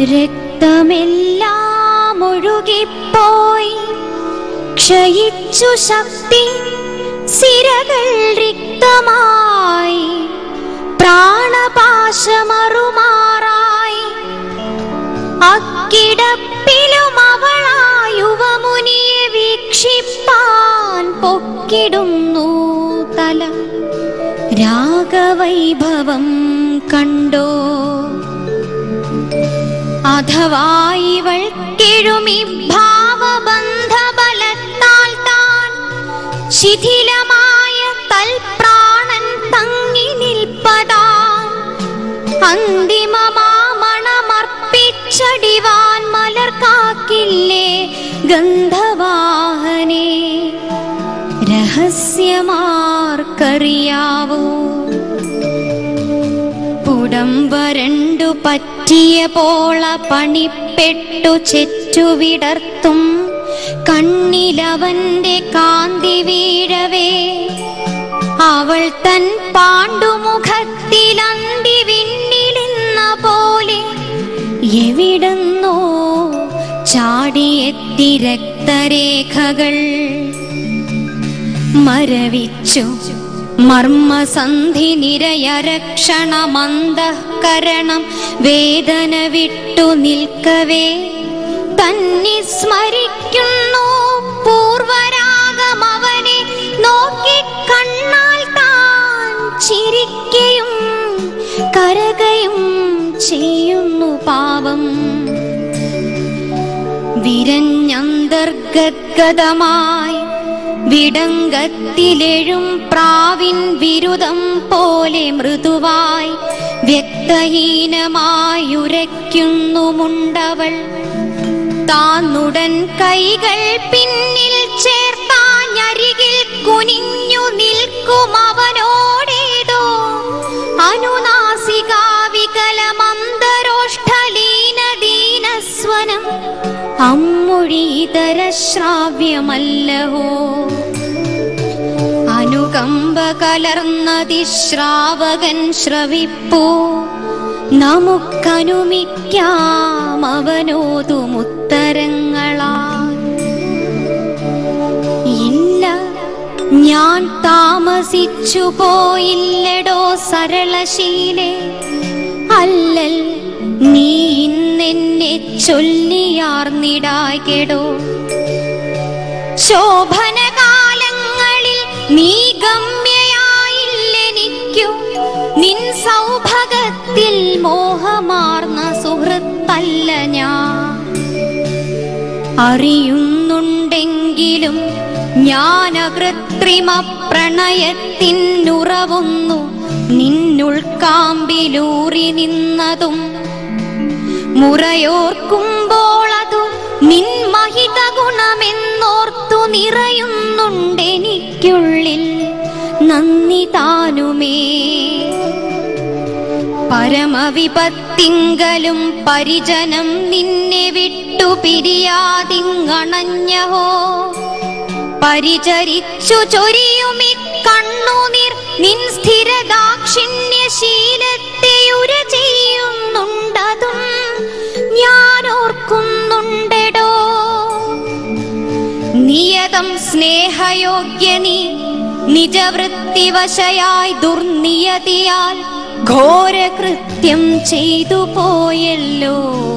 രക്തമെല്ലാം ഒഴുകിപ്പോയി ക്ഷയിച്ചു ശക്തി സിരകൾ റിക്തമായി പ്രാണപാശമറുമാറായി അക്കിടപ്പിലും അവളാ യുവമുനിയെ വീക്ഷിപ്പാൻ പൊക്കിടുന്നു തല രാഗവൈഭവം കണ്ടോ അഥവാ ഇവൾ കിഴുമി ഭാവബന്ധബലത്താൽ താൻ ശിഥിലമായ തൽപ്രാണൻ തങ്ങി നിൽപ്പതാം അന്തിമമാമണമർപ്പിച്ചടിവാൻ മലർ കാക്കില്ലേ ഗന്ധവാഹനേ രഹസ്യമാർക്കറിയാവോ പുടം വരണ്ടു പറ്റിയ പോള പണിപ്പെട്ടു ചെറ്റുവിടർത്തും കണ്ണിലവന്റെ കാന്തി വീഴവേ അവൾ തൻ പാണ്ഡുമുഖത്തിലന്തി വിണ്ണിലെന്ന പോലെ എവിടുന്നോ ചാടിയെത്തി രക്തരേഖകൾ മരവിച്ചു മർമ്മസന്ധി നിരയരക്ഷണമന്തഃകരണം വേദന വിട്ടു നിൽക്കവേ തന്നെ സ്മരിക്കുന്നു പൂർവരാഗമവനെ നോക്കി കണ്ണാൽ താൻ ചിരിക്കയും കരകയും ചെയ്യുന്നു പാവം വിരഞ്ഞന്തർഗതമായി വിടങ്കത്തിലെഴും പ്രാവിൻ വിരുദം പോലെ മൃദുവായി വ്യക്തഹീനമായുരയ്ക്കുന്നു മുണ്ടവൾ താന്നുടൻ കൈകൾ പിന്നിൽ ചേർത്താഞ്ഞരികിൽ കുനിഞ്ഞു നിൽക്കും അവനോടേതോ അനുനാസികാവികലമന്തരോഷ്ഠലീനദീനസ്വനം അമ്മൊഴിതര ശ്രാവ്യമല്ലഹോ അനുകമ്പ കലർന്നതി ശ്രാവകൻ ശ്രവിപ്പൂ നമുക്കനുമിക്കാം അവനോതുമുത്തരങ്ങളാ ഇല്ല ഞാൻ താമസിച്ചു പോയില്ലടോ സരളശീലേ അല്ലൽ നീ ഇന്നെന്നെ ചൊല്ലിയാർന്നിടാകെടോ ശോഭനകാലങ്ങളിൽ നീ ഗമ്യയായില്ലെനിക്കു നിൻ സൗഭഗത്തിൽ മോഹമാർന്ന സുഹൃത്തല്ല ഞാൻ അറിയുന്നുണ്ടെങ്കിലും ഞാൻ കൃത്രിമ പ്രണയത്തിനുറവുന്നു നിന്നുൾക്കാമ്പിലൂറി നിന്നതും മുറയോർക്കുമ്പോൾ അതു നിൻ മഹിത ഗുണമെന്നോർത്തു നിറയുന്നുണ്ടെനിക്കുള്ളിൽ നന്ദി താനുമേ പരമവിപത്തിങ്കലും പരിജനം നിന്നെ വിട്ടു പിരിയാതിങ്ങണഞ്ഞഹോ പരിചരിച്ചു ചൊരിയുമി കണ്ണുനീർ നിൻ സ്ഥിരദാക്ഷിണ്യശീലത്തെ ഉര ചെയ്യുന്നുണ്ടതും ഞാൻ ഓർക്കുന്നുണ്ടെടോ നിയതം സ്നേഹയോഗ്യ നീ നിജവൃത്തിവശയായി ദുർനിയതിയാൽ ഘോരകൃത്യം ചെയ്തു പോയല്ലോ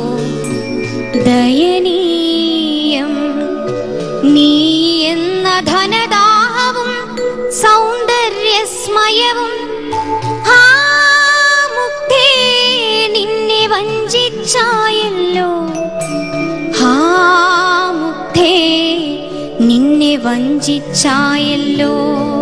ദയനീയം നീ എന്ന ധനദാഹവും സൗന്ദര്യസ്മയവും ആ മുക്തേ നിന്നെ വഞ്ചിച്ചായല്ലോ ആ മുക്തേ നിന്നെ വഞ്ചിച്ചായല്ലോ